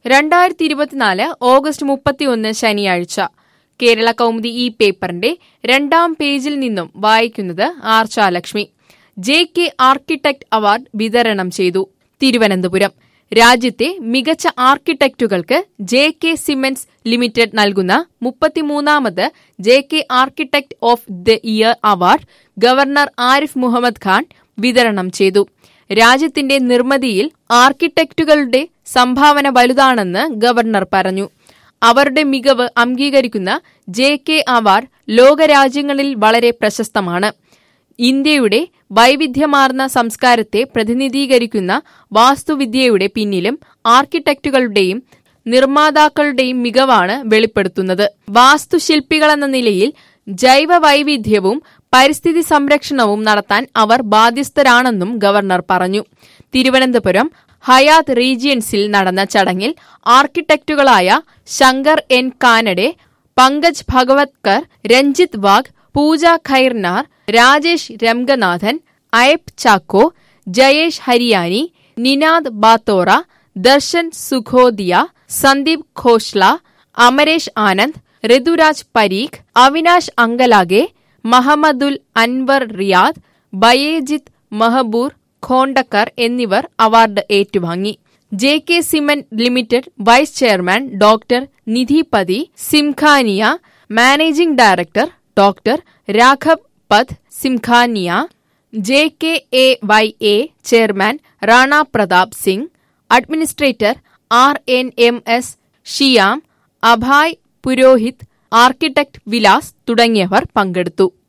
രണ്ടായിരത്തി ഇരുപത്തിനാല് ഓഗസ്റ്റ് മുപ്പത്തിയൊന്ന് ശനിയാഴ്ച കേരള കൗമുദി ഈ പേപ്പറിന്റെ രണ്ടാം പേജിൽ നിന്നും വായിക്കുന്നത് Archalakshmi J K architect award വിതരണം ചെയ്തു തിരുവനന്തപുരം രാജ്യത്തെ മികച്ച ആർക്കിടെക്റ്റുകൾക്ക് ജെ കെ സിമെന്റ്സ് ലിമിറ്റഡ് നൽകുന്ന മുപ്പത്തിമൂന്നാമത് J K architect of the year award governor Arif Muhammad Khan വിതരണം ചെയ്തു രാജ്യത്തിന്റെ നിർമ്മിതിയിൽ ആർക്കിടെക്റ്റുകളുടെ സംഭാവന വലുതാണെന്ന് ഗവർണർ പറഞ്ഞു അവരുടെ മികവ് അംഗീകരിക്കുന്ന ജെ കെ അവാർഡ് ലോകരാജ്യങ്ങളിൽ വളരെ പ്രശസ്തമാണ് ഇന്ത്യയുടെ വൈവിധ്യമാർന്ന സംസ്കാരത്തെ പ്രതിനിധീകരിക്കുന്ന വാസ്തുവിദ്യയുടെ പിന്നിലും ആർക്കിടെക്റ്റുകളുടെയും നിർമ്മാതാക്കളുടെയും മികവാണ് വെളിപ്പെടുത്തുന്നത് വാസ്തുശില്പികളെന്ന നിലയിൽ ജൈവ വൈവിധ്യവും പരിസ്ഥിതി സംരക്ഷണവും നടത്താൻ അവർ ബാധ്യസ്ഥരാണെന്നും ഗവർണർ പറഞ്ഞു തിരുവനന്തപുരം ഹയാത്ത് റീജിയൻസിൽ നടന്ന ചടങ്ങിൽ ആർക്കിടെക്റ്റുകളായ ശങ്കർ എൻ കാനഡെ പങ്കജ് ഭഗവത്കർ രഞ്ജിത്ത് വാഗ് പൂജ ഖൈർനാർ രാജേഷ് രംഗനാഥൻ അയബ് ചാക്കോ ജയേഷ് ഹരിയാനി നിനാദ് ബാത്തോറ ദർശൻ സുഖോദിയ സന്ദീപ് ഖോഷ്ല അമരേഷ് ആനന്ദ് ഋതുരാജ് പരീഖ് അവിനാശ് അങ്കലാഗെ മഹമ്മദുൽ അൻവർ റിയാദ് ബയേജിത്ത് മഹബൂർ ഖോണ്ടക്കർ എന്നിവർ അവാർഡ് ഏറ്റുവാങ്ങി J K cement limited vice chairman doctor Nidhipati Singhania managing director doctor Raghavpat Singhania J K A Y A chairman Rana Pratap Singh administrator R N M S Shyam Abhay Purohit architect Vilas തുടങ്ങിയവർ പങ്കെടുത്തു